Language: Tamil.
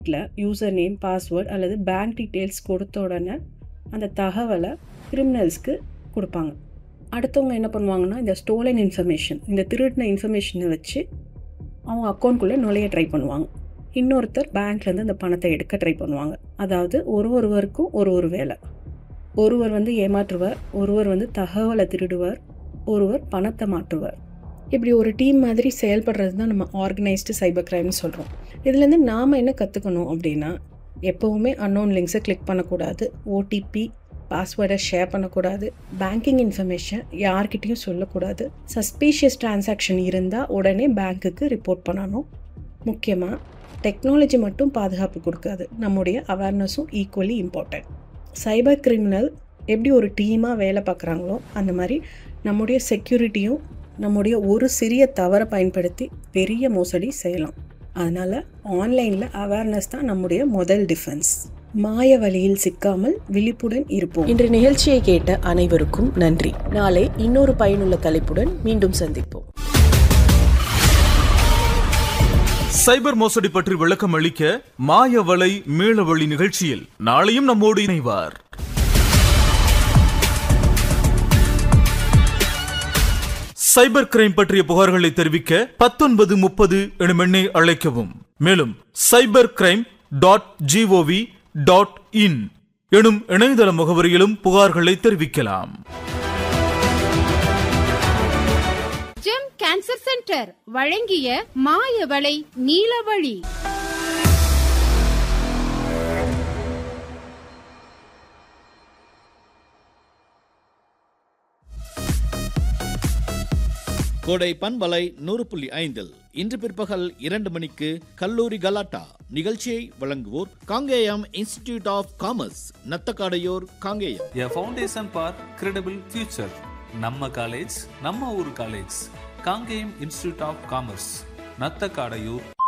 யூசர் நேம் பாஸ்வேர்ட் அல்லது பேங்க் டீட்டெயில்ஸ் கொடுத்த உடனே அந்த தகவலை கிரிமினல்ஸ்க்கு கொடுப்பாங்க அடுத்தவங்க என்ன பண்ணுவாங்கன்னா இந்த ஸ்டோலன் இன்ஃபர்மேஷன் இந்த திருடின இன்ஃபர்மேஷனை வச்சு அவங்க அக்கௌண்ட்குள்ளே நுழைய ட்ரை பண்ணுவாங்க இன்னொருத்தர் பேங்க்லேருந்து அந்த பணத்தை எடுக்க ட்ரை பண்ணுவாங்க அதாவது ஒரு ஒருவருக்கும் ஒரு ஒரு வேலை ஒருவர் வந்து ஏமாற்றுவார் ஒருவர் வந்து தகவலை திருடுவார் ஒருவர் பணத்தை மாற்றுவார் இப்படி ஒரு டீம் மாதிரி செயல்படுறது தான் நம்ம ஆர்கனைஸ்டு சைபர் கிரைம்னு சொல்கிறோம் இதுலேருந்து நாம் என்ன கற்றுக்கணும் அப்படின்னா எப்போவுமே அன்னோன் லிங்க்ஸை கிளிக் பண்ணக்கூடாது ஓடிபி பாஸ்வேர்டை ஷேர் பண்ணக்கூடாது பேங்கிங் இன்ஃபர்மேஷன் யார்கிட்டையும் சொல்லக்கூடாது சஸ்பீஷியஸ் டிரான்சாக்ஷன் இருந்தால் உடனே பேங்க்குக்கு ரிப்போர்ட் பண்ணணும் முக்கியமாக டெக்னாலஜி மட்டும் பாதுகாப்பு கொடுக்காது நம்முடைய அவேர்னஸும் ஈக்குவலி இம்பார்ட்டன்ட் சைபர் கிரிமினல் எப்படி ஒரு டீமாக வேலை பார்க்குறாங்களோ அந்த மாதிரி நம்முடைய செக்யூரிட்டியும் நம்முடைய ஒரு சிறிய தவறை பயன்படுத்தி பெரிய மோசடி செய்யலாம் அதனால் ஆன்லைனில் அவேர்னஸ் தான் நம்முடைய முதல் டிஃபென்ஸ் மாய வழியில் சிக்காமல் விழிப்புடன் இருப்போம் இன்று நிகழ்ச்சியை கேட்ட அனைவருக்கும் நன்றி நாளை இன்னொரு பயனுள்ள தலைப்புடன் மீண்டும் சந்திப்போம் சைபர் மோசடி பற்றி விளக்கம் அளிக்க மாயவலை மீளவழி நிகழ்ச்சியில் நாளையும் நம்மோடு இணைவார் சைபர் கிரைம் பற்றிய புகார்களை தெரிவிக்க பத்தொன்பது முப்பது எனும் எண்ணை அழைக்கவும் மேலும் cyber crime dot GOV dot in எனும் இணையதள முகவரியிலும் புகார்களை தெரிவிக்கலாம் ஜெம் கேன்சர் சென்டர் வழங்கிய மாயவளை நீலவழி கோடை பண்பலை நூறு புள்ளி ஐந்தில் இன்று பிற்பகல் இரண்டு மணிக்கு கல்லூரி கலாட்டா நிகழ்ச்சியை வழங்குவோர் Kangeyam institute of commerce Nathakadaiyur Kangeyam A foundation for credible future. நம்ம காலேஜ் நம்ம ஊர் college Kangeyam institute of commerce Nathakadaiyur